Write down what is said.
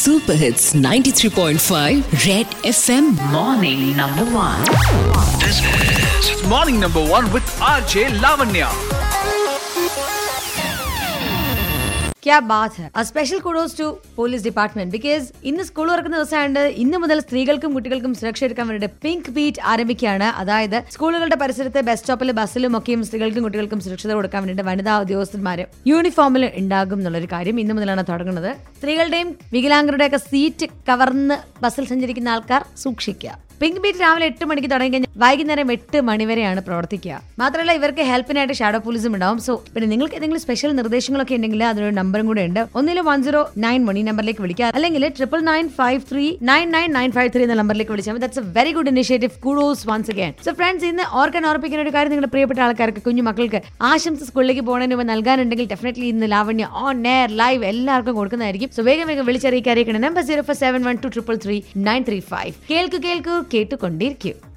Super Hits 93.5 Red FM Morning number one. This is Morning Number One with RJ Lavanya. ക്യാ ബാത് ഹെ a special kudos to police department because ഇന്ന് school തുറക്കുന്ന ദിവസമായത് ഇന്ന് മുതൽ സ്ത്രീകൾക്കും കുട്ടികൾക്കും സുരക്ഷ എടുക്കാൻ വേണ്ടി പിങ്ക് ബീറ്റ് ആരംഭിക്കുകയാണ് അതായത് സ്കൂളുകളുടെ പരിസരത്ത് ബസ് സ്റ്റോപ്പിൽ ബസ്സിലും ഒക്കെയും സ്ത്രീകൾക്കും കുട്ടികൾക്കും സുരക്ഷിത കൊടുക്കാൻ വേണ്ടി വനിതാ ഉദ്യോഗസ്ഥന്മാർ യൂണിഫോമിൽ ഉണ്ടാകും എന്നുള്ളൊരു കാര്യം ഇന്ന് മുതലാണ് തുടങ്ങുന്നത് സ്ത്രീകളുടെയും വികലാംഗരുടെയൊക്കെ സീറ്റ് കവർന്ന് ബസ്സിൽ സഞ്ചരിക്കുന്ന ആൾക്കാർ സൂക്ഷിക്കുക പിങ്ക് ബീറ്റ് രാവിലെ എട്ട് മണിക്ക് തുടങ്ങി കഴിഞ്ഞാൽ വൈകുന്നേരം എട്ട് മണി വരെയാണ് പ്രവർത്തിക്കുക മാത്രമല്ല ഇവർക്ക് ഹെൽപ്പിനായിട്ട് ഷാഡോ പോലീസും ഉണ്ടാവും സോ പിന്നെ നിങ്ങൾക്ക് ഏതെങ്കിലും സ്പെഷ്യൽ നിർദ്ദേശങ്ങളൊക്കെ ഉണ്ടെങ്കിൽ അതിനൊരു നമ്പറും കൂടെ ഉണ്ട് ഒന്നിൽ വൺ സീറോ നയൻ വൺ ഈ നമ്പറിലേക്ക് വിളിക്കുക അല്ലെങ്കിൽ triple nine five three nine nine nine five three എന്ന നമ്പറിലേക്ക് വിളിച്ചാൽ മതി that's a very good initiative kudos once again so friends ഇന്ന് ഓർക്കാൻ ഓർപ്പിക്കുന്ന ഒരു കാര്യം നിങ്ങളുടെ പ്രിയപ്പെട്ട ആൾക്കാർക്ക് കുഞ്ഞു മക്കൾക്ക് ആശംസ സ്കൂളിലേക്ക് പോകുന്നതിന് മുമ്പ് നൽകാനുണ്ടെങ്കിൽ ഡെഫിനറ്റ്ലി ഇന്ന് ലാവണ്യ ഓൺ എയർ ലൈവ് എല്ലാവർക്കും കൊടുക്കുന്നതായിരിക്കും സോ വേഗം വേഗം വിളിച്ചറിയിക്കാൻ അറിയിക്കണം number zero four seven one two triple three nine three five കേൾക്കു കേൾക്കൂ കേട്ടുകൊണ്ടിരിക്കും